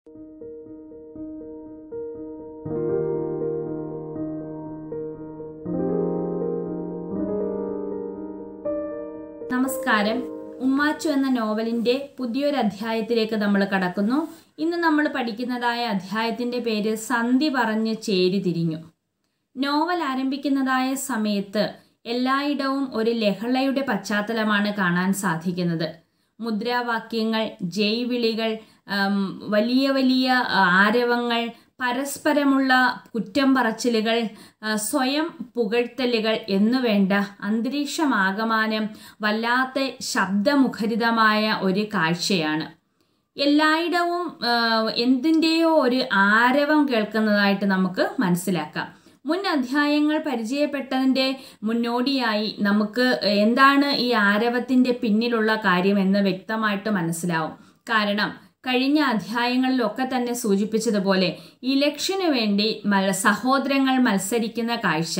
നമസ്കാരം ഉമ്മാച്ചു എന്ന നോവലിന്റെ പുതിയൊരു അധ്യായത്തിലേക്ക് നമ്മൾ കടക്കുന്നു ഇന്ന് നമ്മൾ പഠിക്കുന്നതായ അധ്യായത്തിന്റെ പേര് സന്ധി പറഞ്ഞ് ചേരി തിരിഞ്ഞു നോവൽ ആരംഭിക്കുന്നതായ സമയത്ത് എല്ലായിടവും ഒരു ലഹളയുടെ പശ്ചാത്തലമാണ് കാണാൻ സാധിക്കുന്നത് മുദ്രാവാക്യങ്ങൾ ജയ് വിളികൾ ഉം, വലിയ വലിയ ആരവങ്ങൾ പരസ്പരമുള്ള കുറ്റം പറച്ചിലുകൾ ആ, സ്വയം പുകഴ്ത്തലുകൾ എന്നുവേണ്ട അന്തരീക്ഷമാകമാനം വല്ലാത്ത ശബ്ദമുഖരിതമായ ഒരു കാഴ്ചയാണ് എല്ലായിടവും ആ, എന്തിൻ്റെയോ ഒരു ആരവം കേൾക്കുന്നതായിട്ട് നമുക്ക് മനസ്സിലാക്കാം മുൻ അധ്യായങ്ങൾ പരിചയപ്പെട്ടതിൻ്റെ മുന്നോടിയായി നമുക്ക് എന്താണ് ഈ ആരവത്തിൻ്റെ പിന്നിലുള്ള കാര്യം എന്ന് വ്യക്തമായിട്ട് മനസ്സിലാവും കാരണം കഴിഞ്ഞ അധ്യായങ്ങളിലൊക്കെ തന്നെ സൂചിപ്പിച്ചതുപോലെ ഇലക്ഷന് വേണ്ടി മൽ- സഹോദരങ്ങൾ മത്സരിക്കുന്ന കാഴ്ച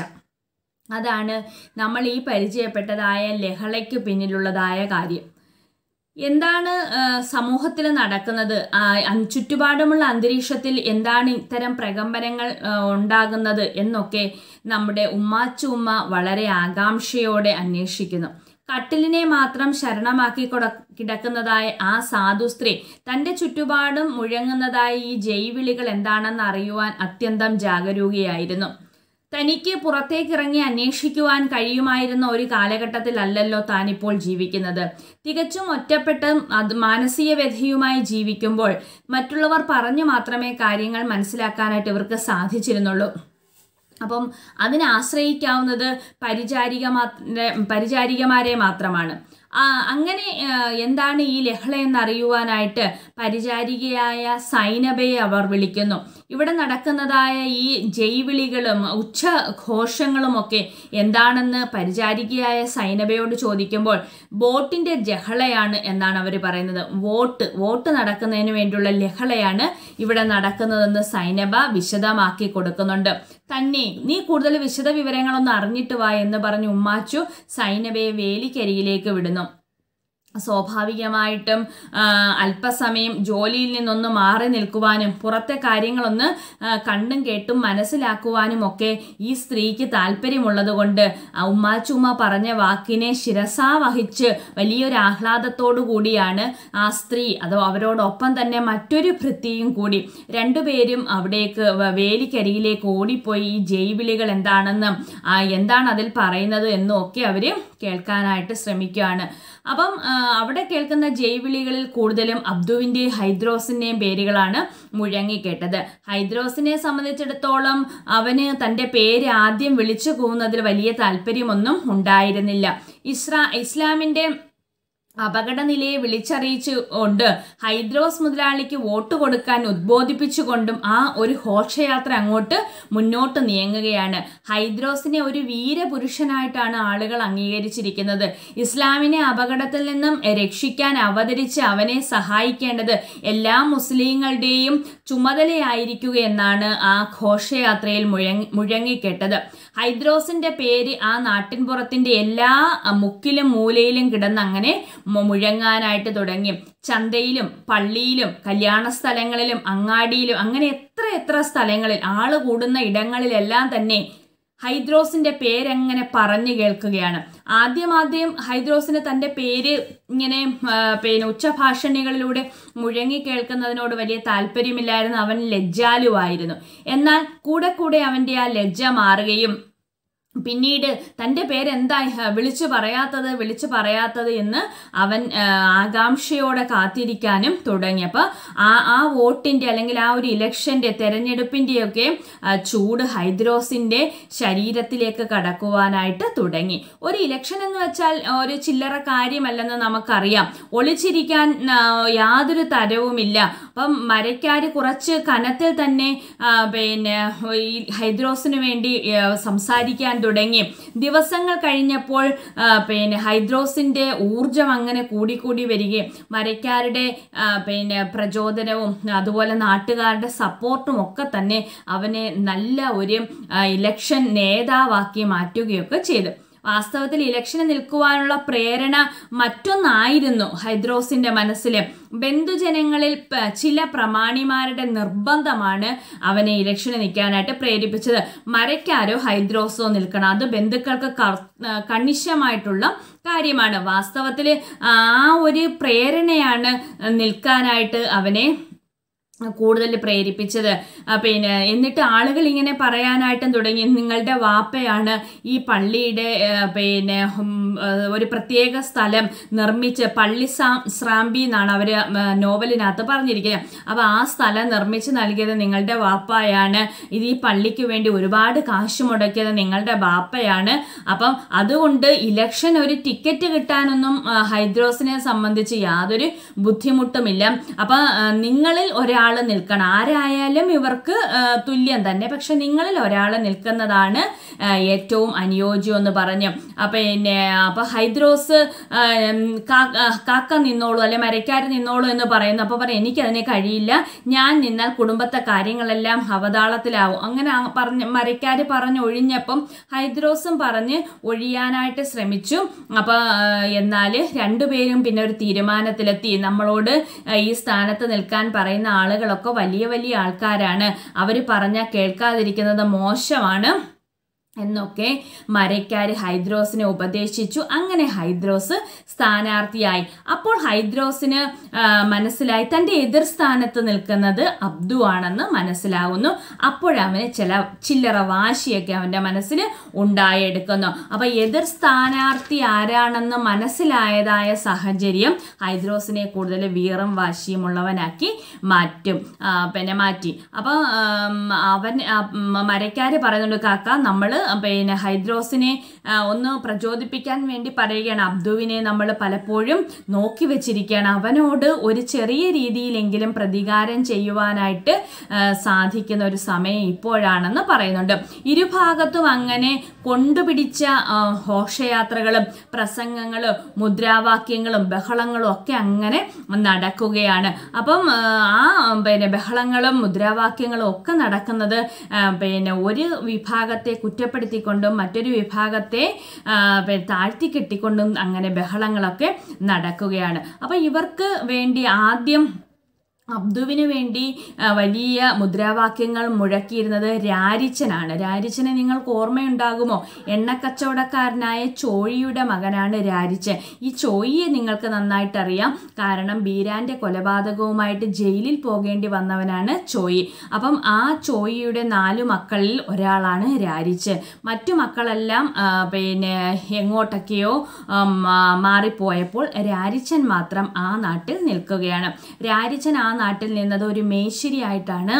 അതാണ് നമ്മൾ ഈ പരിചയപ്പെട്ടതായ ലഹളയ്ക്ക് പിന്നിലുള്ളതായ കാര്യം എന്താണ് സമൂഹത്തിൽ നടക്കുന്നത് ആ, അൻ- ചുറ്റുപാടുമുള്ള അന്തരീക്ഷത്തിൽ എന്താണ് ഇത്തരം പ്രകമ്പനങ്ങൾ ആ, ഉണ്ടാകുന്നത് എന്നൊക്കെ നമ്മുടെ ഉമ്മാച്ചു ഉമ്മ വളരെ ആകാംക്ഷയോടെ അന്വേഷിക്കുന്നു കട്ടിലിനെ മാത്രം ശരണമാക്കി കൊട കിടക്കുന്നതായ ആ സാധു സ്ത്രീ തൻ്റെ ചുറ്റുപാടും മുഴങ്ങുന്നതായ ഈ ജൈവിളികൾ എന്താണെന്ന് അറിയുവാൻ അത്യന്തം ജാഗരൂകയായിരുന്നു തനിക്ക് പുറത്തേക്കിറങ്ങി അന്വേഷിക്കുവാൻ കഴിയുമായിരുന്ന ഒരു കാലഘട്ടത്തിലല്ലല്ലോ താനിപ്പോൾ ജീവിക്കുന്നത് തികച്ചും ഒറ്റപ്പെട്ടും അത് മാനസിക വ്യഥയുമായി ജീവിക്കുമ്പോൾ മറ്റുള്ളവർ പറഞ്ഞു മാത്രമേ കാര്യങ്ങൾ മനസ്സിലാക്കാനായിട്ട് ഇവർക്ക് സാധിച്ചിരുന്നുള്ളൂ അപ്പം അതിനെ ആശ്രയിക്കാവുന്നത് പരിചാരിക മാത്ര പരിചാരികമാരെ മാത്രമാണ് ആ, അങ്ങനെ ആ, എന്താണ് ഈ ലഹള എന്നറിയുവാനായിട്ട് പരിചാരികയായ സൈനബയെ അവർ വിളിക്കുന്നു ഇവിടെ നടക്കുന്നതായ ഈ ജൈവിളികളും ഉച്ചഘോഷങ്ങളുമൊക്കെ എന്താണെന്ന് പരിചാരികയായ സൈനബയോട് ചോദിക്കുമ്പോൾ ബോട്ടിന്റെ ജഹളയാണ് എന്നാണ് അവർ പറയുന്നത് വോട്ട് വോട്ട് നടക്കുന്നതിന് വേണ്ടിയുള്ള ലഹളയാണ് ഇവിടെ നടക്കുന്നതെന്ന് സൈനബ വിശദമാക്കി കൊടുക്കുന്നുണ്ട് തന്നെ നീ കൂടുതൽ വിശദ വിവരങ്ങളൊന്നും അറിഞ്ഞിട്ട് വാ എന്ന് പറഞ്ഞ് ഉമ്മാച്ചു സൈനബയെ വേലിക്കരികിലേക്ക് വിടുന്നു സ്വാഭാവികമായിട്ടും ആ, അല്പസമയം ജോലിയിൽ നിന്നൊന്ന് മാറി നിൽക്കുവാനും പുറത്തെ കാര്യങ്ങളൊന്ന് ആ, കണ്ടും കേട്ടും മനസ്സിലാക്കുവാനും ഒക്കെ ഈ സ്ത്രീക്ക് താല്പര്യമുള്ളത് കൊണ്ട് ഉമ്മാച്ചുമ്മ പറഞ്ഞ വാക്കിനെ ശിരസാ വഹിച്ച് വലിയൊരു ആഹ്ലാദത്തോടു കൂടിയാണ് ആ സ്ത്രീ അതോ അവരോടൊപ്പം തന്നെ മറ്റൊരു ഭൃത്തിയും കൂടി രണ്ടുപേരും അവിടേക്ക് വ- വേലിക്കരികിലേക്ക് ഓടിപ്പോയി ഈ ജൈവിളികൾ എന്താണെന്നും ആ, എന്താണ് അതിൽ പറയുന്നത് എന്നും ഒക്കെ അവർ കേൾക്കാനായിട്ട് ശ്രമിക്കുകയാണ് അപ്പം ആ, അവിടെ കേൾക്കുന്ന ജൈവിളികളിൽ കൂടുതലും അബ്ദുവിൻ്റെയും ഹൈദ്രോസിൻ്റെയും പേരുകളാണ് മുഴങ്ങിക്കേട്ടത് ഹൈദ്രോസിനെ സംബന്ധിച്ചിടത്തോളം അവന് തൻ്റെ പേര് ആദ്യം വിളിച്ചു പോകുന്നതിൽ വലിയ താല്പര്യമൊന്നും ഉണ്ടായിരുന്നില്ല ഇസ്രാ ഇസ്ലാമിൻ്റെ അപകടനിലയെ വിളിച്ചറിയിച്ചുകൊണ്ട് ഹൈദ്രോസ് മുതലാളിക്ക് വോട്ട് കൊടുക്കാൻ ഉദ്ബോധിപ്പിച്ചുകൊണ്ടും ആ ഒരു ഘോഷയാത്ര അങ്ങോട്ട് മുന്നോട്ട് നീങ്ങുകയാണ് ഹൈദ്രോസിനെ ഒരു വീരപുരുഷനായിട്ടാണ് ആളുകൾ അംഗീകരിച്ചിരിക്കുന്നത് ഇസ്ലാമിനെ അപകടത്തിൽ നിന്നും രക്ഷിക്കാൻ അവതരിച്ച് അവനെ സഹായിക്കേണ്ടത് എല്ലാ മുസ്ലിങ്ങളുടെയും ചുമതലയായിരിക്കുക എന്നാണ് ആ ഘോഷയാത്രയിൽ മുഴങ്ങി മുഴങ്ങിക്കേട്ടത് ഹൈദ്രോസിന്റെ പേര് ആ നാട്ടിൻപുറത്തിന്റെ എല്ലാ അ, മുക്കിലും മൂലയിലും കിടന്ന് അങ്ങനെ മു- മുഴങ്ങാനായിട്ട് തുടങ്ങി ചന്തയിലും പള്ളിയിലും കല്യാണ സ്ഥലങ്ങളിലും അങ്ങാടിയിലും അങ്ങനെ എത്ര എത്ര സ്ഥലങ്ങളിൽ ആള് കൂടുന്ന ഇടങ്ങളിലെല്ലാം തന്നെ ഹൈദ്രോസിന്റെ പേരെങ്ങനെ പറഞ്ഞു കേൾക്കുകയാണ് ആദ്യം ആദ്യം ഹൈദ്രോസിന് തന്റെ പേര് ഇങ്ങനെ ആ, പിന്നെ ഉച്ചഭാഷണികളിലൂടെ മുഴങ്ങി കേൾക്കുന്നതിനോട് വലിയ താല്പര്യമില്ലായിരുന്നു അവൻ ലജ്ജാലുവായിരുന്നു എന്നാൽ കൂടെ കൂടെ അവന്റെ ആ ലജ്ജ മാറുകയും പിന്നീട് തൻ്റെ പേരെന്താ ഹ, വിളിച്ചു പറയാത്തത് വിളിച്ചു പറയാത്തത് എന്ന് അവൻ ആ, ആകാംക്ഷയോടെ കാത്തിരിക്കാനും തുടങ്ങി അപ്പോൾ ആ ആ വോട്ടിൻ്റെ അല്ലെങ്കിൽ ആ ഒരു ഇലക്ഷൻ്റെ തെരഞ്ഞെടുപ്പിൻ്റെയൊക്കെ ആ, ചൂട് ഹൈദ്രോസിൻ്റെ ശരീരത്തിലേക്ക് കടക്കുവാനായിട്ട് തുടങ്ങി ഒരു ഇലക്ഷൻ എന്ന് വെച്ചാൽ ഒരു ചില്ലറ കാര്യമല്ലെന്ന് നമുക്കറിയാം ഒളിച്ചിരിക്കാൻ ആ, യാതൊരു തരവുമില്ല അപ്പം മരക്കാർ കുറച്ച് കനത്തിൽ തന്നെ ആ, പിന്നെ ഈ ഹൈദ്രോസിന് വേണ്ടി ആ, സംസാരിക്കാൻ തുടങ്ങി ദിവസങ്ങൾ കഴിഞ്ഞപ്പോൾ ആ, പിന്നെ ഹൈദ്രോസിന്റെ ഊർജം അങ്ങനെ കൂടിക്കൂടി വരികയും മരക്കാരുടെ ആ, പിന്നെ പ്രചോദനവും അതുപോലെ നാട്ടുകാരുടെ സപ്പോർട്ടും ഒക്കെ തന്നെ അവനെ നല്ല ഒരു ആ, ഇലക്ഷൻ നേതാവാക്കി മാറ്റുകയൊക്കെ ചെയ്തു വാസ്തവത്തിൽ ഇലക്ഷന് നിൽക്കുവാനുള്ള പ്രേരണ മറ്റൊന്നായിരുന്നു ഹൈദ്രോസിന്റെ മനസ്സിൽ ബന്ധുജനങ്ങളിൽ പ- ചില പ്രമാണിമാരുടെ നിർബന്ധമാണ് അവനെ ഇലക്ഷന് നിൽക്കാനായിട്ട് പ്രേരിപ്പിച്ചത് മരക്കാരോ ഹൈദ്രോസോ നിൽക്കണം അത് ബന്ധുക്കൾക്ക് കർ- ആ, കണിശമായിട്ടുള്ള കാര്യമാണ് വാസ്തവത്തിൽ ആ ഒരു പ്രേരണയാണ് നിൽക്കാനായിട്ട് അവനെ കൂടുതൽ പ്രേരിപ്പിച്ചത് ആ, പിന്നെ എന്നിട്ട് ആളുകൾ ഇങ്ങനെ പറയാനായിട്ടും തുടങ്ങി നിങ്ങളുടെ വാപ്പയാണ് ഈ പള്ളിയുടെ ആ, പിന്നെ ഉം, ആ, ഒരു പ്രത്യേക സ്ഥലം നിർമ്മിച്ച് പള്ളി സാ- സ്രാമ്പി എന്നാണ് അവർ നോവലിനകത്ത് പറഞ്ഞിരിക്കുന്നത് അപ്പോൾ ആ സ്ഥലം നിർമ്മിച്ച് നൽകിയത് നിങ്ങളുടെ വാപ്പയാണ് ഇത് ഈ പള്ളിക്ക് വേണ്ടി ഒരുപാട് കാശ് മുടക്കിയത് നിങ്ങളുടെ ബാപ്പയാണ് അപ്പം അതുകൊണ്ട് ഇലക്ഷൻ ഒരു ടിക്കറ്റ് കിട്ടാനൊന്നും ആ, ഹൈദ്രോസിനെ സംബന്ധിച്ച് യാതൊരു ബുദ്ധിമുട്ടുമില്ല അപ്പം ആ, നിങ്ങളിൽ ഒരാൾ നിൽക്കണം ആരായാലും ഇവർക്ക് ആ, തുല്യം തന്നെ പക്ഷെ നിങ്ങളിൽ ഒരാൾ നിൽക്കുന്നതാണ് ആ, ഏറ്റവും അനുയോജ്യം എന്ന് പറഞ്ഞു അപ്പം പിന്നെ അപ്പം ഹൈദ്രോസ് ആ, ഉം, കാ- ആ, കാക്ക നിന്നോളൂ അല്ലെ മരക്കാർ നിന്നോളൂ എന്ന് പറയുന്നു അപ്പോൾ പറയും എനിക്കതിന് കഴിയില്ല ഞാൻ നിന്നാൽ കുടുംബത്തെ കാര്യങ്ങളെല്ലാം അവതാളത്തിലാവും അങ്ങനെ ആ പറഞ്ഞ് മരക്കാർ പറഞ്ഞ് ഒഴിഞ്ഞപ്പം ഹൈദ്രോസും പറഞ്ഞ് ഒഴിയാനായിട്ട് ശ്രമിച്ചു അപ്പോൾ എന്നാൽ രണ്ടുപേരും പിന്നെ ഒരു തീരുമാനത്തിലെത്തി നമ്മളോട് ആ, ഈ സ്ഥാനത്ത് നിൽക്കാൻ പറയുന്ന ആളുകളൊക്കെ വലിയ വലിയ ആൾക്കാരാണ് അവർ പറഞ്ഞാൽ കേൾക്കാതിരിക്കുന്നത് മോശമാണ് എന്നൊക്കെ മരക്കാർ ഹൈദ്രോസിനെ ഉപദേശിച്ചു അങ്ങനെ ഹൈദ്രോസ് സ്ഥാനാർത്ഥിയായി അപ്പോൾ ഹൈദ്രോസിന് ആ, മനസ്സിലായി തൻ്റെ എതിർ സ്ഥാനത്ത് നിൽക്കുന്നത് അബ്ദു ആണെന്ന് മനസ്സിലാവുന്നു അപ്പോഴവന് ചില ചില്ലറ വാശിയൊക്കെ അവൻ്റെ മനസ്സിൽ ഉണ്ടായെടുക്കുന്നു അപ്പോൾ എതിർ സ്ഥാനാർത്ഥി ആരാണെന്ന് മനസ്സിലായതായ സാഹചര്യം ഹൈദ്രോസിനെ കൂടുതൽ വീറും വാശിയുമുള്ളവനാക്കി മാറ്റും ആ, പിന്നെ മാറ്റി അപ്പോൾ അവൻ മരക്കാർ പറയുന്നുണ്ട് കാക്ക നമ്മൾ പിന്നെ ഹൈദ്രോസിനെ ആ, ഒന്ന് പ്രചോദിപ്പിക്കാൻ വേണ്ടി പറയുകയാണ് അബ്ദുവിനെ നമ്മൾ പലപ്പോഴും നോക്കി വെച്ചിരിക്കുകയാണ് അവനോട് ഒരു ചെറിയ രീതിയിലെങ്കിലും പ്രതികാരം ചെയ്യുവാനായിട്ട് ആ, സാധിക്കുന്ന ഒരു സമയം ഇപ്പോഴാണെന്ന് പറയുന്നുണ്ട് ഇരുഭാഗത്തും അങ്ങനെ കൊണ്ടുപിടിച്ച ആ, ഘോഷയാത്രകളും പ്രസംഗങ്ങളും മുദ്രാവാക്യങ്ങളും ബഹളങ്ങളും ഒക്കെ അങ്ങനെ നടക്കുകയാണ് അപ്പം ആ, ആ പിന്നെ ബഹളങ്ങളും മുദ്രാവാക്യങ്ങളും ഒക്കെ നടക്കുന്നത് ആ, പിന്നെ ഒരു വിഭാഗത്തെ കുറ്റപ്പെടുത്തിക്കൊണ്ടും മറ്റൊരു വിഭാഗത്തെ ആ, പിന്നെ താഴ്ത്തിക്കെട്ടിക്കൊണ്ടും അങ്ങനെ ബഹളങ്ങളൊക്കെ നടക്കുകയാണ് അപ്പം ഇവർക്ക് വേണ്ടി ആദ്യം അബ്ദുവിന് വേണ്ടി ആ, വലിയ മുദ്രാവാക്യങ്ങൾ മുഴക്കിയിരുന്നത് രാരിച്ചനാണ് രാരിച്ചനെ നിങ്ങൾക്ക് ഓർമ്മയുണ്ടാകുമോ എണ്ണക്കച്ചവടക്കാരനായ ചോഴിയുടെ മകനാണ് രാരിച്ചൻ ഈ ചോയിയെ നിങ്ങൾക്ക് നന്നായിട്ട് അറിയാം കാരണം ബീരാന്റെ കൊലപാതകവുമായിട്ട് ജയിലിൽ പോകേണ്ടി വന്നവനാണ് ചോയി അപ്പം ആ ചോയിയുടെ നാലു മക്കളിൽ ഒരാളാണ് രാരിച്ചൻ മറ്റു മക്കളെല്ലാം ആ, പിന്നെ എങ്ങോട്ടൊക്കെയോ ഉം, ആ, മാറിപ്പോയപ്പോൾ രാരിച്ചൻ മാത്രം ആ നാട്ടിൽ നിൽക്കുകയാണ് രാരിച്ചൻ ആ നാട്ടിൽ നിന്നത് ഒരു മേശിരിയായിട്ടാണ്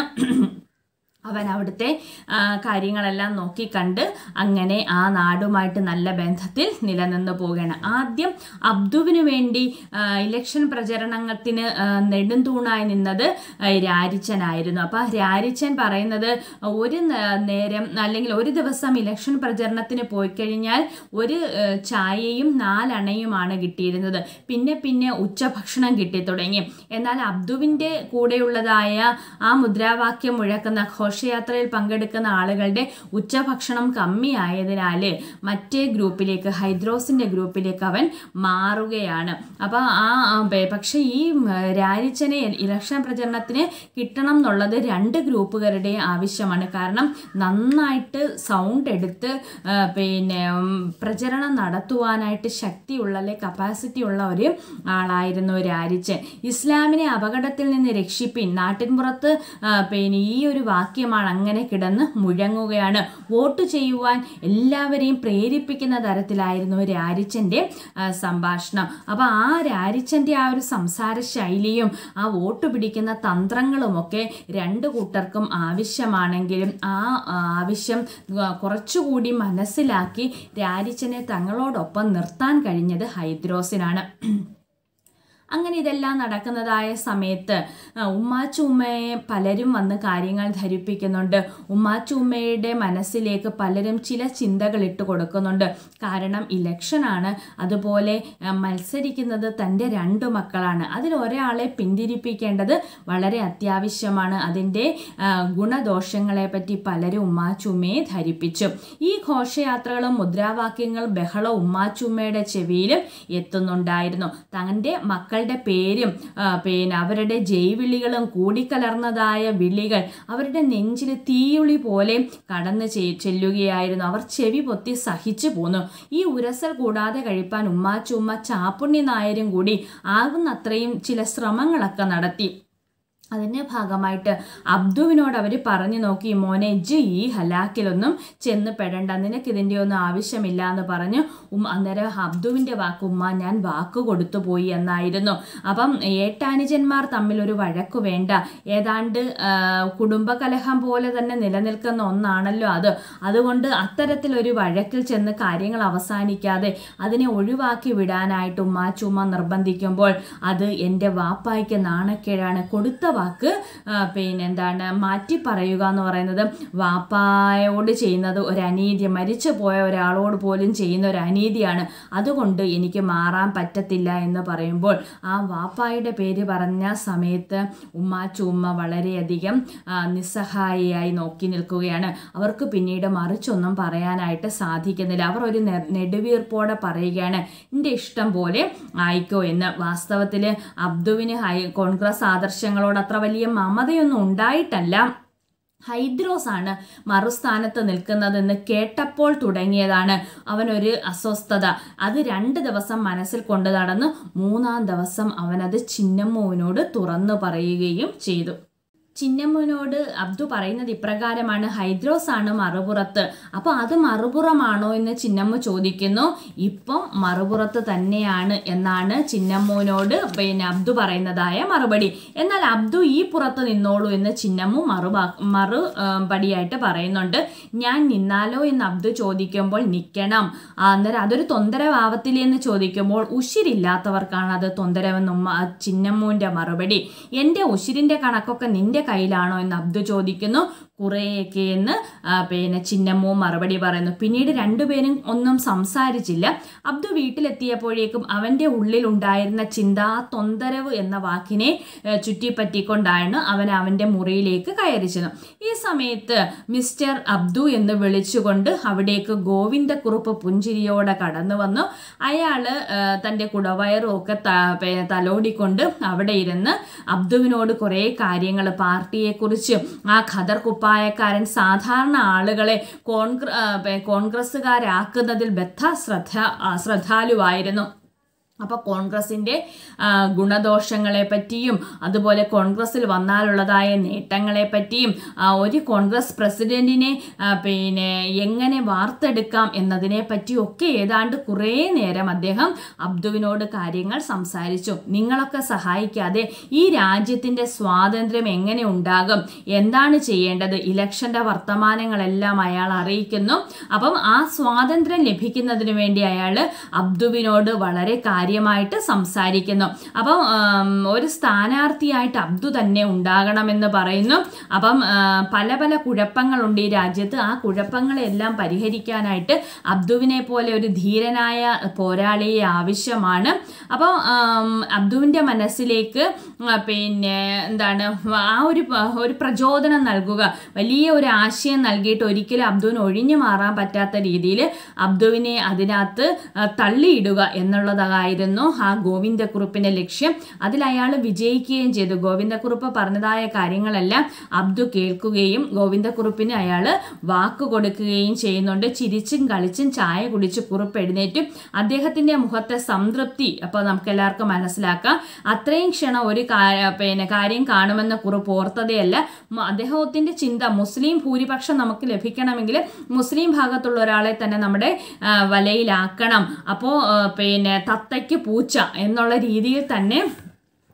അവൻ അവിടുത്തെ ആ, കാര്യങ്ങളെല്ലാം നോക്കിക്കണ്ട് അങ്ങനെ ആ നാടുമായിട്ട് നല്ല ബന്ധത്തിൽ നിലനിന്ന് പോവുകയാണ് ആദ്യം അബ്ദുവിന് വേണ്ടി ആ, ഇലക്ഷൻ പ്രചരണത്തിന് ആ, നെടുന്തൂണായി നിന്നത് ആ, രാരിച്ചനായിരുന്നു അപ്പോൾ രാരിച്ചൻ പറയുന്നത് ഒരു നേ- നേരം അല്ലെങ്കിൽ ഒരു ദിവസം ഇലക്ഷൻ പ്രചരണത്തിന് പോയി കഴിഞ്ഞാൽ ഒരു ആ, ചായയും നാലണയുമാണ് കിട്ടിയിരുന്നത് പിന്നെ പിന്നെ ഉച്ചഭക്ഷണം കിട്ടി തുടങ്ങി എന്നാൽ അബ്ദുവിൻ്റെ കൂടെയുള്ളതായ ആ മുദ്രാവാക്യം മുഴക്കുന്ന ഘോഷയാത്രയിൽ പങ്കെടുക്കുന്ന ആളുകളുടെ ഉച്ചഭക്ഷണം കമ്മിയായതിനാൽ മറ്റേ ഗ്രൂപ്പിലേക്ക് ഹൈദ്രോസിൻ്റെ ഗ്രൂപ്പിലേക്ക് അവൻ മാറുകയാണ് അപ്പോൾ ആ ആ, പെ- പക്ഷേ ഈ ഉം, രാരിച്ചനെ ഇലക്ഷൻ പ്രചരണത്തിന് കിട്ടണം എന്നുള്ളത് രണ്ട് ഗ്രൂപ്പുകാരുടെ ആവശ്യമാണ് കാരണം നന്നായിട്ട് സൗണ്ട് എടുത്ത് ആ, പിന്നെ ഉം, പ്രചരണം നടത്തുവാനായിട്ട് ശക്തിയുള്ള അല്ലെ കപ്പാസിറ്റി ഉള്ള ഒരു ആളായിരുന്നു രാരിച്ചൻ ഇസ്ലാമിനെ അപകടത്തിൽ നിന്ന് രക്ഷിപ്പിൻ നാട്ടിൻപുറത്ത് ആ, പിന്നെ ഈ ഒരു വാക്യമാണ് അങ്ങനെ കിടന്ന് മുഴങ്ങുകയാണ് വോട്ട് ചെയ്യുവാൻ എല്ലാവരെയും പ്രേരിപ്പിക്കുന്ന തരത്തിലായിരുന്നു രാരിച്ചൻ്റെ ആ, സംഭാഷണം അപ്പോൾ ആ രാരിച്ചൻ്റെ ആ ഒരു സംസാര ശൈലിയും ആ വോട്ട് പിടിക്കുന്ന തന്ത്രങ്ങളുമൊക്കെ രണ്ട് കൂട്ടർക്കും ആവശ്യമാണെങ്കിലും ആ ആ, ആവശ്യം ആ, കുറച്ചുകൂടി മനസ്സിലാക്കി രാരിച്ചനെ തങ്ങളോടൊപ്പം നിർത്താൻ കഴിഞ്ഞത് ഹൈദ്രോസിനാണ് അങ്ങനെ ഇതെല്ലാം നടക്കുന്നതായ സമയത്ത് ആ, ഉമ്മാച്ചുമ്മയെ പലരും വന്ന് കാര്യങ്ങൾ ധരിപ്പിക്കുന്നുണ്ട് ഉമ്മാച്ചുമ്മയുടെ മനസ്സിലേക്ക് പലരും ചില ചിന്തകൾ ഇട്ട് കൊടുക്കുന്നുണ്ട് കാരണം ഇലക്ഷനാണ് അതുപോലെ ആ, മത്സരിക്കുന്നത് തൻ്റെ രണ്ട് മക്കളാണ് അതിൽ ഒരാളെ പിന്തിരിപ്പിക്കേണ്ടത് വളരെ അത്യാവശ്യമാണ് അതിൻ്റെ ആ, ഗുണദോഷങ്ങളെ പറ്റി പലരും ഉമ്മാച്ചുമ്മയെ ധരിപ്പിച്ചു ഈ ഘോഷയാത്രകളും മുദ്രാവാക്യങ്ങളും ബഹളവും ഉമ്മാച്ചുമ്മയുടെ ചെവിയിൽ എത്തുന്നുണ്ടായിരുന്നു തൻ്റെ മക്കളുടെ പേരും ആ, പിന്നെ അവരുടെ ജൈവിളികളും കൂടിക്കലർന്നതായ വിളികൾ അവരുടെ നെഞ്ചിൽ തീയുളി പോലെ കടന്നു ചെ- ചെല്ലുകയായിരുന്നു അവർ ചെവി പൊത്തി സഹിച്ചു പോന്നു ഈ ഉരസൽ കൂടാതെ കഴിപ്പാൻ ഉമ്മാച്ചുമ്മ ചാപ്പുണ്ണി നായരും കൂടി ആകുന്നത്രയും ചില ശ്രമങ്ങളൊക്കെ നടത്തി അതിൻ്റെ ഭാഗമായിട്ട് അബ്ദുവിനോട് അവർ പറഞ്ഞു നോക്കി മോനെ ജി ഈ ഹലാക്കിലൊന്നും ചെന്ന് പെടണ്ട നിനക്ക് ഇതിൻ്റെ ഒന്നും ആവശ്യമില്ല എന്ന് പറഞ്ഞു ഉം അന്നേരം അബ്ദുവിൻ്റെ വാക്ക് ഉമ്മ ഞാൻ വാക്ക് കൊടുത്തു പോയി എന്നായിരുന്നു അപ്പം ഏട്ടാനുജന്മാർ തമ്മിൽ ഒരു വഴക്കു വേണ്ട ഏതാണ്ട് ആ, കുടുംബകലഹം പോലെ തന്നെ നിലനിൽക്കുന്ന ഒന്നാണല്ലോ അത് അതുകൊണ്ട് അത്തരത്തിലൊരു വഴക്കിൽ ചെന്ന് കാര്യങ്ങൾ അവസാനിക്കാതെ അതിനെ ഒഴിവാക്കി വിടാനായിട്ട് ഉമ്മാച്ചുമ്മ നിർബന്ധിക്കുമ്പോൾ അത് എൻ്റെ വാപ്പായ്ക്ക് നാണക്കേടാണ് കൊടുത്ത വാക്ക് ആ, പിന്നെ എന്താണ് മാറ്റി പറയുക എന്ന് പറയുന്നത് വാപ്പായോട് ചെയ്യുന്നത് ഒരു അനീതി മരിച്ചു പോയ ഒരാളോട് പോലും ചെയ്യുന്ന ഒരു അനീതിയാണ് അതുകൊണ്ട് എനിക്ക് മാറാൻ പറ്റത്തില്ല എന്ന് പറയുമ്പോൾ ആ വാപ്പായുടെ പേര് പറഞ്ഞ സമയത്ത് ഉമ്മാച്ചുമ്മ വളരെയധികം ആ, നിസ്സഹായിയായി നോക്കി നിൽക്കുകയാണ് അവർക്ക് പിന്നീട് മറിച്ചൊന്നും പറയാനായിട്ട് സാധിക്കുന്നില്ല അവർ ഒരു നെ- നെടുവീർപ്പോടെ പറയുകയാണ് എൻ്റെ ഇഷ്ടം പോലെ ആയിക്കോ എന്ന് വാസ്തവത്തിൽ അബ്ദുവിന് ഹൈ കോൺഗ്രസ് ആദർശങ്ങളോട് അത്ര വലിയ മമതയൊന്നും ഉണ്ടായിട്ടല്ല ഹൈദ്രോസ് ആണ് മറുസ്ഥാനത്ത് നിൽക്കുന്നതെന്ന് കേട്ടപ്പോൾ തുടങ്ങിയതാണ് അവനൊരു അസ്വസ്ഥത അത് രണ്ട് ദിവസം മനസ്സിൽ കൊണ്ടു നടന്ന് മൂന്നാം ദിവസം അവനത് ചിന്നമ്മുവിനോട് തുറന്നു പറയുകയും ചെയ്തു ചിന്നമ്മുവിനോട് അബ്ദു പറയുന്നത് ഇപ്രകാരമാണ് ഹൈദ്രോസ് ആണ് മറുപുറത്ത് അപ്പോൾ അത് മറുപുറമാണോ എന്ന് ചിന്നമ്മു ചോദിക്കുന്നു ഇപ്പം മറുപുറത്ത് തന്നെയാണ് എന്നാണ് ചിന്നമ്മുവിനോട് പിന്നെ അബ്ദു പറയുന്നതായ മറുപടി എന്നാൽ അബ്ദു ഈ പുറത്ത് നിന്നോളൂ എന്ന് ചിന്നമ്മു മറുപാ മറു ആ, പടിയായിട്ട് പറയുന്നുണ്ട് ഞാൻ നിന്നാലോ എന്ന് അബ്ദു ചോദിക്കുമ്പോൾ നിൽക്കണം ആ, അന്നേരം അതൊരു തൊന്തരവാവത്തില്ലേ എന്ന് ചോദിക്കുമ്പോൾ ഉശിരില്ലാത്തവർക്കാണ് അത് തൊന്തരവെന്നും ചിന്നമ്മുവിൻ്റെ മറുപടി എൻ്റെ ഉശിരിൻ്റെ കണക്കൊക്കെ നിന്റെ കയ്യിലാണോ എന്ന് അബ്ദു ചോദിക്കുന്നു കുറേയൊക്കെ എന്ന് ആ, പിന്നെ ചിന്നമ്മു മറുപടി പറയുന്നു പിന്നീട് രണ്ടുപേരും ഒന്നും സംസാരിച്ചില്ല അബ്ദു വീട്ടിലെത്തിയപ്പോഴേക്കും അവൻ്റെ ഉള്ളിലുണ്ടായിരുന്ന ചിന്ത ആ തൊന്തരവ് എന്ന വാക്കിനെ ഏ, ചുറ്റിപ്പറ്റിക്കൊണ്ടാണ് അവൻ അവൻ്റെ മുറിയിലേക്ക് കയറി ചെന്നു ഈ സമയത്ത് മിസ്റ്റർ അബ്ദു എന്ന് വിളിച്ചുകൊണ്ട് അവിടേക്ക് ഗോവിന്ദക്കുറുപ്പ് പുഞ്ചിരിയോടെ കടന്നു വന്നു അയാൾ തൻ്റെ കുടവയറും ഒക്കെ ത- പേ- തലോടിക്കൊണ്ട് അവിടെ ഇരുന്ന് അബ്ദുവിനോട് കുറേ കാര്യങ്ങൾ പാർട്ടിയെക്കുറിച്ച് ആ ഖദർ കുപ്പായക്കാരൻ സാധാരണ ആളുകളെ കോൺഗ്ര ആ, പേ- കോൺഗ്രസ്സുകാരാക്കുന്നതിൽ ബദ്ധ ശ്രദ്ധ ആ, ശ്രദ്ധാലുവായിരുന്നു അപ്പോൾ കോൺഗ്രസിൻ്റെ ആ, ഗുണദോഷങ്ങളെ പറ്റിയും അതുപോലെ കോൺഗ്രസ്സിൽ വന്നാലുള്ളതായ നേട്ടങ്ങളെ പറ്റിയും ആ, ഒരു കോൺഗ്രസ് പ്രസിഡന്റിനെ ആ, പിന്നെ എങ്ങനെ വാർത്തെടുക്കാം എന്നതിനെ പറ്റിയൊക്കെ ഏതാണ്ട് കുറേ നേരം അദ്ദേഹം അബ്ദുവിനോട് കാര്യങ്ങൾ സംസാരിച്ചു നിങ്ങളൊക്കെ സഹായിക്കാതെ ഈ രാജ്യത്തിൻ്റെ സ്വാതന്ത്ര്യം എങ്ങനെ ഉണ്ടാകും എന്താണ് ചെയ്യേണ്ടത് ഇലക്ഷൻ്റെ വർത്തമാനങ്ങളെല്ലാം അയാൾ അറിയിക്കുന്നു അപ്പം ആ സ്വാതന്ത്ര്യം ലഭിക്കുന്നതിന് വേണ്ടി അയാൾ അബ്ദുവിനോട് വളരെ കാര്യമായിട്ട് സംസാരിക്കുന്നു അപ്പം ആം, ഒരു സ്ഥാനാർത്ഥിയായിട്ട് അബ്ദു തന്നെ ഉണ്ടാകണമെന്ന് പറയുന്നു അപ്പം ആ, പല പല കുഴപ്പങ്ങളുണ്ട് ഈ രാജ്യത്ത് ആ കുഴപ്പങ്ങളെല്ലാം പരിഹരിക്കാനായിട്ട് അബ്ദുവിനെ പോലെ ഒരു ധീരനായ പോരാളിയെ ആവശ്യമാണ് അപ്പോൾ അബ്ദുവിൻ്റെ മനസ്സിലേക്ക് ആ, പിന്നെ എന്താണ് ആ ഒരു പ- ഒരു പ്രചോദനം നൽകുക വലിയ ഒരു ആശയം നൽകിയിട്ട് ഒരിക്കലും അബ്ദുവിന് ഒഴിഞ്ഞു മാറാൻ പറ്റാത്ത രീതിയിൽ അബ്ദുവിനെ അതിനകത്ത് ആ, തള്ളിയിടുക എന്നുള്ളതായിരുന്നു ആ ഗോവിന്ദക്കുറുപ്പിൻ്റെ ലക്ഷ്യം അതിൽ അയാൾ വിജയിക്കുകയും ചെയ്തു ഗോവിന്ദക്കുറുപ്പ് പറഞ്ഞതായ കാര്യങ്ങളെല്ലാം അബ്ദു കേൾക്കുകയും ഗോവിന്ദക്കുറുപ്പിന് അയാൾ വാക്ക് കൊടുക്കുകയും ചെയ്യുന്നുണ്ട് ചിരിച്ചും കളിച്ചും ചായ കുടിച്ച് കുറുപ്പ് എഴുന്നേറ്റും അദ്ദേഹത്തിൻ്റെ മുഖത്തെ സംതൃപ്തി അപ്പോൾ നമുക്ക് എല്ലാവർക്കും മനസ്സിലാക്കാം അത്രയും ക്ഷണം ഒരു കാ- പിന്നെ കാര്യം കാണുമെന്ന് കുറിപ്പ് ഓർത്തതയല്ല മ- അദ്ദേഹത്തിൻ്റെ ചിന്ത മുസ്ലിം ഭൂരിപക്ഷം നമുക്ക് ലഭിക്കണമെങ്കിൽ മുസ്ലിം ഭാഗത്തുള്ള ഒരാളെ തന്നെ നമ്മുടെ ആ, വലയിലാക്കണം അപ്പോൾ പിന്നെ തത്തയ്ക്ക് പൂച്ച എന്നുള്ള രീതിയിൽ തന്നെ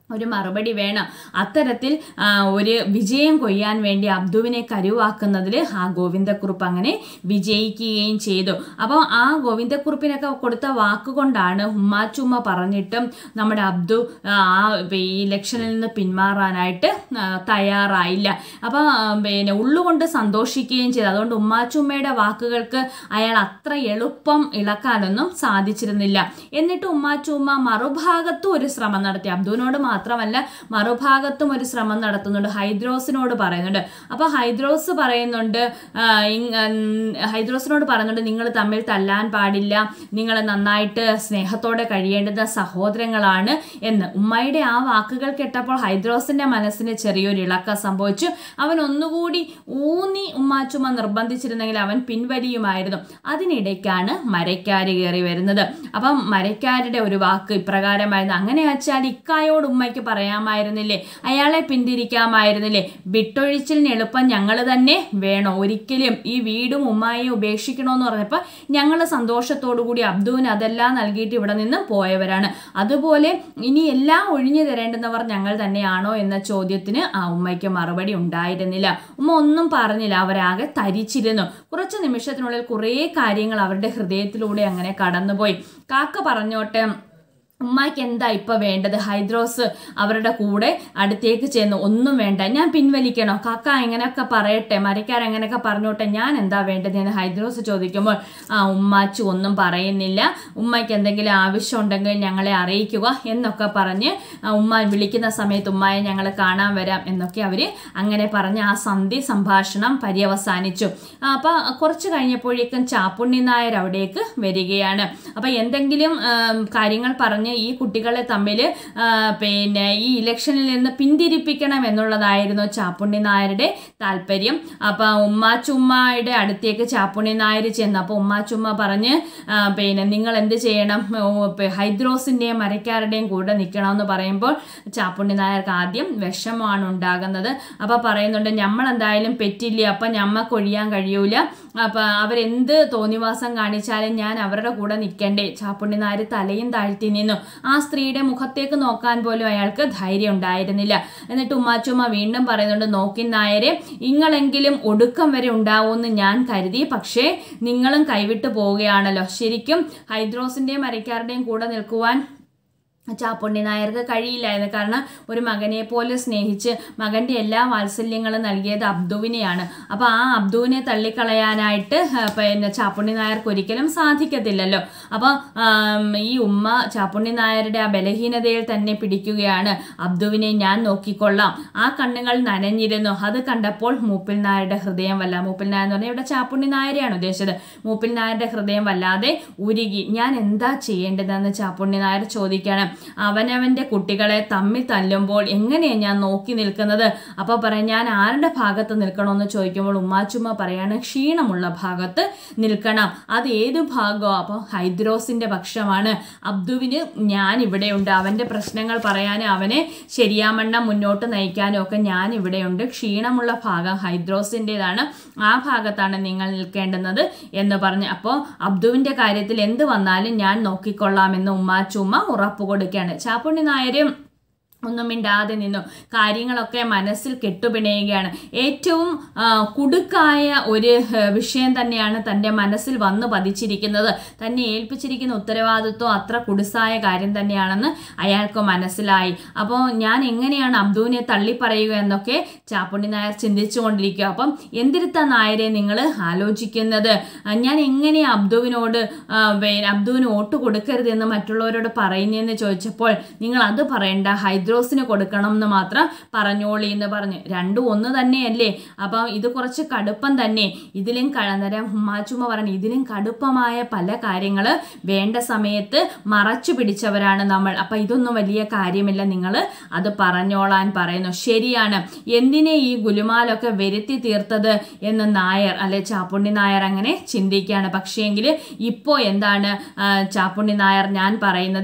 ഒരു മറുപടി വേണം അത്തരത്തിൽ ആ, ഒരു വിജയം കൊയ്യാൻ വേണ്ടി അബ്ദുവിനെ കരുവാക്കുന്നതിൽ ആ ഗോവിന്ദക്കുറുപ്പ് അങ്ങനെ വിജയിക്കുകയും ചെയ്തു അപ്പോൾ ആ ഗോവിന്ദക്കുറുപ്പിനൊക്കെ കൊടുത്ത വാക്കുകൊണ്ടാണ് ഉമ്മാച്ചുമ്മ പറഞ്ഞിട്ടും നമ്മുടെ അബ്ദു ആ ഈ ഇലക്ഷനിൽ നിന്ന് പിന്മാറാനായിട്ട് ആ, തയ്യാറായില്ല അപ്പോൾ പിന്നെ ഉള്ളുകൊണ്ട് സന്തോഷിക്കുകയും ചെയ്തു അതുകൊണ്ട് ഉമ്മാച്ചുമ്മയുടെ വാക്കുകൾക്ക് അയാൾ അത്ര എളുപ്പം ഇളക്കാനൊന്നും സാധിച്ചിരുന്നില്ല എന്നിട്ട് ഉമ്മാച്ചുമ്മ മറുഭാഗത്തും ഒരു ശ്രമം നടത്തി അബ്ദുവിനോട് മാത്രമല്ല മറുഭാഗത്തും ഒരു ശ്രമം നടത്തുന്നുണ്ട് ഹൈദ്രോസിനോട് പറയുന്നുണ്ട് അപ്പോൾ ഹൈദ്രോസ് പറയുന്നുണ്ട് ആ, ഇങ്, ഉം, ഹൈദ്രോസിനോട് പറയുന്നുണ്ട് നിങ്ങൾ തമ്മിൽ തല്ലാൻ പാടില്ല നിങ്ങൾ നന്നായിട്ട് സ്നേഹത്തോടെ കഴിയേണ്ടുന്ന സഹോദരങ്ങളാണ് എന്ന് ഉമ്മയുടെ ആ വാക്കുകൾ കേട്ടപ്പോൾ ഹൈദ്രോസിന്റെ മനസ്സിന് ചെറിയൊരു ഇളക്കം സംഭവിച്ചു അവൻ ഒന്നുകൂടി ഊന്നി ഉമ്മാച്ചുമ്മ നിർബന്ധിച്ചിരുന്നെങ്കിൽ അവൻ പിൻവലിയുമായിരുന്നു അതിനിടയ്ക്കാണ് മരക്കാര് കയറി വരുന്നത് അപ്പം മരക്കാരുടെ ഒരു വാക്ക് ഇപ്രകാരമായിരുന്നു അങ്ങനെ വെച്ചാൽ ഇക്കായോട് ഉമ്മയ്ക്ക് പറയാമായിരുന്നില്ലേ അയാളെ പിന്തിരിക്കാമായിരുന്നില്ലേ വിട്ടൊഴിച്ചിലിന് എളുപ്പം ഞങ്ങൾ തന്നെ വേണോ ഒരിക്കലും ഈ വീടും ഉമ്മായെയും ഉപേക്ഷിക്കണമെന്ന് പറഞ്ഞപ്പോൾ ഞങ്ങൾ സന്തോഷത്തോടു കൂടി അബ്ദുവിന് അതെല്ലാം നൽകിയിട്ട് ഇവിടെ നിന്ന് പോയവരാണ് അതുപോലെ ഇനി എല്ലാം ഒഴിഞ്ഞു തരേണ്ടുന്നവർ ഞങ്ങൾ തന്നെയാണോ എന്ന ചോദ്യത്തിന് ആ ഉമ്മയ്ക്ക് മറുപടി ഉണ്ടായിരുന്നില്ല ഉമ്മ ഒന്നും പറഞ്ഞില്ല അവരാകെ തരിച്ചിരുന്നു കുറച്ച് നിമിഷത്തിനുള്ളിൽ കുറേ കാര്യങ്ങൾ അവരുടെ ഹൃദയത്തിലൂടെ അങ്ങനെ കടന്നുപോയി കാക്ക പറഞ്ഞോട്ടെ ഉമ്മായ്ക്ക് എന്താ ഇപ്പൊ വേണ്ടത് ഹൈദ്രോസ് അവരുടെ കൂടെ അടുത്തേക്ക് ചെന്ന് ഒന്നും വേണ്ട ഞാൻ പിൻവലിക്കണോ കാക്ക എങ്ങനെയൊക്കെ പറയട്ടെ മരക്കാർ എങ്ങനെയൊക്കെ പറഞ്ഞോട്ടെ ഞാൻ എന്താ വേണ്ടത് എന്ന് ഹൈദ്രോസ് ചോദിക്കുമ്പോൾ ആ ഉമ്മാച്ചു ഒന്നും പറയുന്നില്ല ഉമ്മയ്ക്ക് എന്തെങ്കിലും ആവശ്യം ഉണ്ടെങ്കിൽ ഞങ്ങളെ അറിയിക്കുക എന്നൊക്കെ പറഞ്ഞ് ആ, ഉമ്മ വിളിക്കുന്ന സമയത്ത് ഉമ്മയെ ഞങ്ങൾ കാണാൻ വരാം എന്നൊക്കെ അവർ അങ്ങനെ പറഞ്ഞ് ആ സന്ധി സംഭാഷണം പര്യവസാനിച്ചു ആ, അപ്പൊ കുറച്ച് കഴിഞ്ഞപ്പോഴേക്കും ചാപ്പുണ്ണി നായർ അവിടേക്ക് വരികയാണ് അപ്പൊ എന്തെങ്കിലും ആം, കാര്യങ്ങൾ പറഞ്ഞ് ഈ കുട്ടികളെ തമ്മിൽ പിന്നെ ഈ ഇലക്ഷനിൽ നിന്ന് പിന്തിരിപ്പിക്കണം എന്നുള്ളതായിരുന്നു ചാപ്പുണ്ണി നായരുടെ താല്പര്യം അപ്പൊ ഉമ്മാച്ചുമ്മയുടെ അടുത്തേക്ക് ചാപ്പുണ്ണി നായർ ചെന്നു അപ്പൊ ഉമ്മാച്ചുമ്മ പറഞ്ഞ് ആ, പിന്നെ നിങ്ങൾ എന്ത് ചെയ്യണം ഓ, പെ- ഹൈദ്രോസിന്റെയും മരക്കാരുടെയും കൂടെ നിൽക്കണമെന്ന് പറയുമ്പോൾ ചാപ്പുണ്ണി നായർക്ക് ആദ്യം വിഷമമാണ് ഉണ്ടാകുന്നത് അപ്പൊ പറയുന്നുണ്ട് നമ്മൾ എന്തായാലും പെറ്റില്ല അപ്പൊ ഞമ്മക്ക് ഒഴിയാൻ കഴിയൂല അപ്പൊ അവരെന്ത് തോന്നിവാസം കാണിച്ചാലും ഞാൻ അവരുടെ കൂടെ നിൽക്കണ്ടേ ചാപ്പുണ്ണി നായർ തലയും താഴ്ത്തി നിന്നു ആ സ്ത്രീയുടെ മുഖത്തേക്ക് നോക്കാൻ പോലും അയാൾക്ക് ധൈര്യം ഉണ്ടായിരുന്നില്ല എന്നിട്ട് ഉമ്മാച്ചുമ്മ വീണ്ടും പറയുന്നുണ്ട് നോക്കിൻ നായരെ ഇങ്ങളെങ്കിലും ഒടുക്കം വരെ ഉണ്ടാവുമെന്ന് ഞാൻ കരുതി പക്ഷേ നിങ്ങളും കൈവിട്ടു പോവുകയാണല്ലോ ശരിക്കും ഹൈദ്രോസിന്റെയും മരക്കാരുടെയും കൂടെ നിൽക്കുവാൻ ചാപ്പുണ്ണി നായർക്ക് കഴിയില്ലായിരുന്നു കാരണം ഒരു മകനെ പോലെ സ്നേഹിച്ച് മകന്റെ എല്ലാ വാത്സല്യങ്ങളും നൽകിയത് അബ്ദുവിനെയാണ് അപ്പൊ ആ അബ്ദുവിനെ തള്ളിക്കളയാനായിട്ട് ആ, പിന്നെ ചാപ്പുണ്ണി നായർക്ക് ഒരിക്കലും സാധിക്കത്തില്ലല്ലോ അപ്പൊ ആം, ഈ ഉമ്മ ചാപ്പുണ്ണി നായരുടെ ആ ബലഹീനതയിൽ തന്നെ പിടിക്കുകയാണ് അബ്ദുവിനെ ഞാൻ നോക്കിക്കൊള്ളാം ആ കണ്ണുകൾ നനഞ്ഞിരുന്നു അത് കണ്ടപ്പോൾ മൂപ്പിൽ നായരുടെ ഹൃദയം വല്ല മൂപ്പിൽ നായർ എന്ന് പറഞ്ഞാൽ ഇവിടെ ചാപ്പുണ്ണി നായരെയാണ് ഉദ്ദേശിച്ചത് മൂപ്പിൽ നായരുടെ ഹൃദയം വല്ലാതെ ഉരുകി ഞാൻ എന്താ ചെയ്യേണ്ടതെന്ന് ചാപ്പുണ്ണി നായർ ചോദിക്കണം അവനവന്റെ കുട്ടികളെ തമ്മിൽ തല്ലുമ്പോൾ എങ്ങനെയാണ് ഞാൻ നോക്കി നിൽക്കുന്നത് അപ്പൊ പറയാം ഞാൻ ആരുടെ ഭാഗത്ത് നിൽക്കണമെന്ന് ചോദിക്കുമ്പോൾ ഉമ്മാച്ചുമ്മ പറയാണ് ക്ഷീണമുള്ള ഭാഗത്ത് നിൽക്കണം അത് ഏത് ഭാഗമോ അപ്പോൾ ഹൈദ്രോസിന്റെ പക്ഷമാണ് അബ്ദുവിന് ഞാൻ ഇവിടെയുണ്ട് അവന്റെ പ്രശ്നങ്ങൾ പറയാനും അവനെ ശരിയാമണ്ണം മുന്നോട്ട് നയിക്കാനും ഒക്കെ ഞാൻ ഇവിടെയുണ്ട് ക്ഷീണമുള്ള ഭാഗം ഹൈദ്രോസിൻ്റെതാണ് ആ ഭാഗത്താണ് നിങ്ങൾ നിൽക്കേണ്ടുന്നത് എന്ന് പറഞ്ഞ് അപ്പോൾ അബ്ദുവിന്റെ കാര്യത്തിൽ എന്ത് വന്നാലും ഞാൻ നോക്കിക്കൊള്ളാമെന്ന് ഉമ്മാച്ചുമ്മ ഉറപ്പ് കൊടുക്കുകയാണ് ചാപ്പുണ്ണി നായരും ഒന്നും മിണ്ടാതെ നിന്നു കാര്യങ്ങളൊക്കെ മനസ്സിൽ കെട്ടുപിണയുകയാണ് ഏറ്റവും ആ, കുടുക്കായ ഒരു ആ, വിഷയം തന്നെയാണ് തൻ്റെ മനസ്സിൽ വന്നു പതിച്ചിരിക്കുന്നത് തന്നെ ഏൽപ്പിച്ചിരിക്കുന്ന ഉത്തരവാദിത്വം അത്ര കുടുസായ കാര്യം തന്നെയാണെന്ന് അയാൾക്ക് മനസ്സിലായി അപ്പോൾ ഞാൻ എങ്ങനെയാണ് അബ്ദുവിനെ തള്ളിപ്പറയുക എന്നൊക്കെ ചാപ്പുണ്ണി നായർ ചിന്തിച്ചുകൊണ്ടിരിക്കുക അപ്പം എന്തിരുത്ത നായരെ നിങ്ങൾ ആലോചിക്കുന്നത് ആ, ഞാൻ എങ്ങനെ അബ്ദുവിനോട് ആ, വേ- അബ്ദുവിന് വോട്ട് കൊടുക്കരുത് എന്ന് മറ്റുള്ളവരോട് പറയുന്നതെന്ന് ചോദിച്ചപ്പോൾ നിങ്ങൾ അത് പറയണ്ട ഹൈദ്രോസിന് കൊടുക്കണം എന്ന് മാത്രം പറഞ്ഞോളി എന്ന് പറഞ്ഞു രണ്ടും ഒന്ന് തന്നെയല്ലേ അപ്പം ഇത് കുറച്ച് കടുപ്പം തന്നെ ഇതിലും ക- അന്നേരം ഉമ്മാച്ചുമ്മ പറഞ്ഞു ഇതിലും കടുപ്പമായ പല കാര്യങ്ങൾ വേണ്ട സമയത്ത് മറച്ചു പിടിച്ചവരാണ് നമ്മൾ അപ്പം ഇതൊന്നും വലിയ കാര്യമില്ല നിങ്ങൾ അത് പറഞ്ഞോളാൻ പറയുന്നു ശരിയാണ് എന്തിനെ ഈ ഗുലുമാലൊക്കെ വരുത്തി തീർത്തത് എന്ന് നായർ അല്ലെ ചാപ്പുണ്ണി നായർ അങ്ങനെ ചിന്തിക്കുകയാണ് പക്ഷേങ്കിൽ ഇപ്പോൾ എന്താണ് ആ, ചാപ്പുണ്ണി നായർ ഞാൻ പറയുന്നത്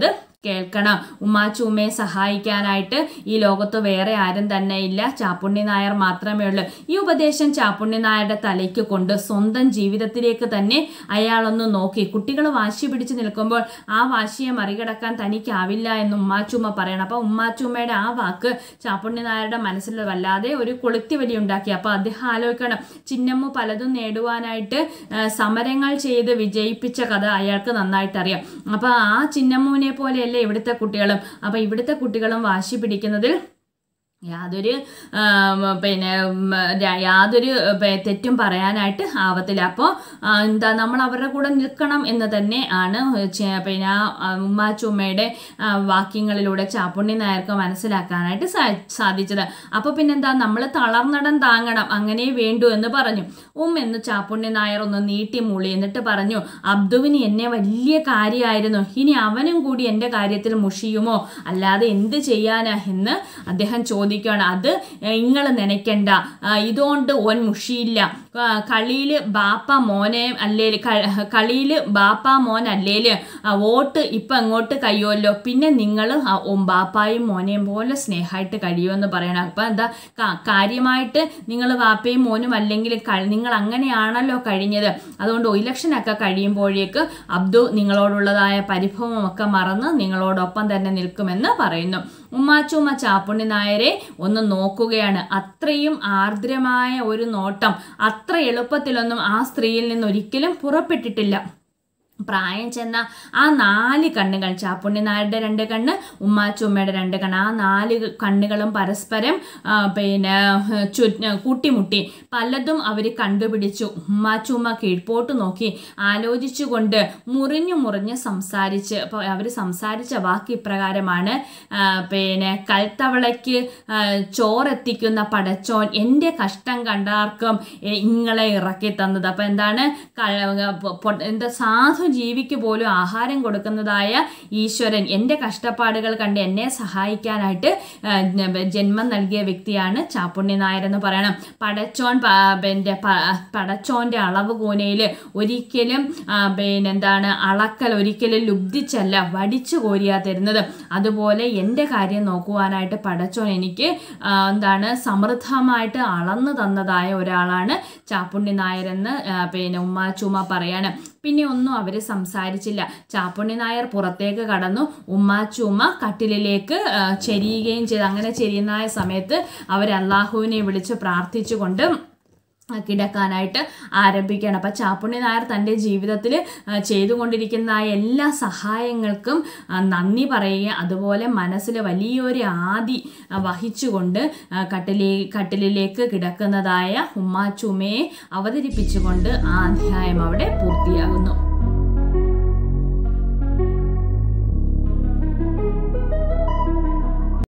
കേൾക്കണം ഉമ്മാച്ചൂമ്മയെ സഹായിക്കാനായിട്ട് ഈ ലോകത്ത് വേറെ ആരും തന്നെ ഇല്ല ചാപ്പുണ്ണി നായർ മാത്രമേ ഉള്ളൂ ഈ ഉപദേശം ചാപ്പുണ്ണി നായരുടെ തലയ്ക്ക് കൊണ്ട് സ്വന്തം ജീവിതത്തിലേക്ക് തന്നെ അയാളൊന്ന് നോക്കി കുട്ടികൾ വാശി പിടിച്ച് നിൽക്കുമ്പോൾ ആ വാശിയെ മറികടക്കാൻ തനിക്കാവില്ല എന്ന് ഉമ്മാച്ചൂമ്മ പറയണം അപ്പോൾ ഉമ്മാച്ചൂമ്മയുടെ ആ വാക്ക് ചാപ്പുണ്ണി നായരുടെ മനസ്സിൽ വല്ലാതെ ഒരു കൊളുത്തി വലി ഉണ്ടാക്കി അപ്പോൾ അദ്ദേഹം ആലോചിക്കണം ചിന്നമ്മ പലതും നേടുവാനായിട്ട് ആ, സമരങ്ങൾ ചെയ്ത് വിജയിപ്പിച്ച കഥ അയാൾക്ക് നന്നായിട്ട് അറിയാം അപ്പോൾ ആ ചിന്നമ്മുവിനെ പോലെയല്ലേ ഇവിടുത്തെ കുട്ടികളും അപ്പോൾ ഇവിടുത്തെ കുട്ടികളും വാശി പിടിക്കുന്നതിൽ യാതൊരു ആം, പിന്നെ ഉം, ര- യാതൊരു പെ- തെറ്റും പറയാനായിട്ട് ആവത്തില്ല അപ്പോൾ എന്താ നമ്മൾ അവരുടെ കൂടെ നിൽക്കണം എന്ന് തന്നെ ആണ് ചെ- പിന്നെ ആ ആ ഉമ്മാച്ചുമ്മയുടെ ആ, വാക്യങ്ങളിലൂടെ ചാപ്പുണ്ണി നായർക്ക് മനസ്സിലാക്കാനായിട്ട് സാ- സാധിച്ചത് അപ്പോൾ പിന്നെന്താ നമ്മൾ തളർന്നടം താങ്ങണം അങ്ങനെ വേണ്ടു എന്ന് പറഞ്ഞു ഉം എന്ന് ചാപ്പുണ്ണി നായർ ഒന്ന് നീട്ടി മൂളി എന്നിട്ട് പറഞ്ഞു അബ്ദുവിന് എന്നെ വലിയ കാര്യമായിരുന്നു ഇനി അവനും കൂടി എൻ്റെ കാര്യത്തിൽ മുഷിയുമോ അല്ലാതെ എന്ത് ചെയ്യാനാ എന്ന് അദ്ദേഹം ചോദിക്കുകയാണ് അത് നിങ്ങൾ നനയ്ക്കണ്ട ആ, ഇതുകൊണ്ട് ഓൻ മുഷിയില്ല ആ, കളിയില് ബാപ്പ മോനെ അല്ലേല് ക- കളിയില് ബാപ്പ മോൻ അല്ലേല് ആ, വോട്ട് ഇപ്പം അങ്ങോട്ട് കഴിയുമല്ലോ പിന്നെ നിങ്ങൾ ബാപ്പായും മോനെയും പോലെ സ്നേഹമായിട്ട് കഴിയുമെന്ന് പറയണം അപ്പം എന്താ കാ- കാര്യമായിട്ട് നിങ്ങൾ ബാപ്പയും മോനും അല്ലെങ്കിൽ നിങ്ങൾ അങ്ങനെയാണല്ലോ കഴിഞ്ഞത് അതുകൊണ്ട് ഇലക്ഷനൊക്കെ കഴിയുമ്പോഴേക്ക് അബ്ദു നിങ്ങളോടുള്ളതായ പരിഭവമൊക്കെ മറന്ന് നിങ്ങളോടൊപ്പം തന്നെ നിൽക്കുമെന്ന് പറയുന്നു ഉമ്മാച്ചുമ്മ ചാപ്പുണ്ണി നായരെ ഒന്ന് നോക്കുകയാണ് അത്രയും ആർദ്രമായ ഒരു നോട്ടം അത്ര എളുപ്പത്തിലൊന്നും ആ സ്ത്രീയിൽ നിന്ന് ഒരിക്കലും പുറപ്പെട്ടിട്ടില്ല പ്രായം ചെന്ന ആ നാല് കണ്ണുകൾ ചാപ്പുണ്ണി നായരുടെ രണ്ട് കണ്ണ് ഉമ്മാച്ചുമ്മയുടെ രണ്ട് കണ്ണ് ആ നാല് കണ്ണുകളും പരസ്പരം ആ, പിന്നെ ചു കൂട്ടിമുട്ടി പലതും അവർ കണ്ടുപിടിച്ചു ഉമ്മാച്ചുമ്മ കീഴ്പോട്ട് നോക്കി ആലോചിച്ചുകൊണ്ട് മുറിഞ്ഞു മുറിഞ്ഞ് സംസാരിച്ച് അപ്പോൾ അവർ സംസാരിച്ച വാക്ക് ഇപ്രകാരമാണ് ആ, പിന്നെ കൽത്തവളയ്ക്ക് ആ, ചോറെത്തിക്കുന്ന പടച്ചോൻ എൻ്റെ കഷ്ടം കണ്ടാർക്കും എ, ഇങ്ങളെ ഇറക്കി തന്നത് അപ്പം എന്താണ് ക- പൊ- പൊ- എന്താ സാധു ജീവിക്ക് പോലും ആഹാരം കൊടുക്കുന്നതായ ഈശ്വരൻ എൻ്റെ കഷ്ടപ്പാടുകൾ കണ്ട് എന്നെ സഹായിക്കാനായിട്ട് ആ, ജ- ജന്മം നൽകിയ വ്യക്തിയാണ് ചാപ്പുണ്ണി നായർ എന്ന് പറയണം പടച്ചോൻ പ- പിന്നെ പ- പടച്ചോൻ്റെ അളവ് കൂനയിൽ ഒരിക്കലും ആ, പിന്നെ എന്താണ് അളക്കൽ ഒരിക്കലും ലുബ്ധിച്ചല്ല വടിച്ചു കോരിയാ തരുന്നത് അതുപോലെ എൻ്റെ കാര്യം നോക്കുവാനായിട്ട് പടച്ചോൻ എനിക്ക് ആ, എന്താണ് സമൃദ്ധമായിട്ട് അളന്നു തന്നതായ ഒരാളാണ് ചാപ്പുണ്ണി നായരെന്ന് ആ, പിന്നെ ഉമ്മാച്ചുമ്മ പറയാണ് പിന്നെ ഒന്നും അവർ സംസാരിച്ചില്ല ചാപ്പുണ്ണി നായർ പുറത്തേക്ക് കടന്നു ഉമ്മാച്ചുമ്മ കട്ടിലിലേക്ക് ആ, ചെരിയുകയും ചെയ്തു അങ്ങനെ ചെരിയുന്ന സമയത്ത് അവർ അള്ളാഹുവിനെ വിളിച്ച് പ്രാർത്ഥിച്ചുകൊണ്ട് കിടക്കാനായിട്ട് ആരംഭിക്കുകയാണ് അപ്പം ചാപ്പുണ്ണി നായർ തൻ്റെ ജീവിതത്തിൽ ചെയ്തുകൊണ്ടിരിക്കുന്ന ആ എല്ലാ സഹായങ്ങൾക്കും ആ, നന്ദി പറയുക അതുപോലെ മനസ്സിൽ വലിയൊരു ആദി ആ, വഹിച്ചുകൊണ്ട് ആ, കട്ടിലേ കട്ടിലിലേക്ക് കിടക്കുന്നതായ ഉമ്മാച്ചുമയെ അവതരിപ്പിച്ചുകൊണ്ട് ആ അധ്യായം അവിടെ പൂർത്തിയാകുന്നു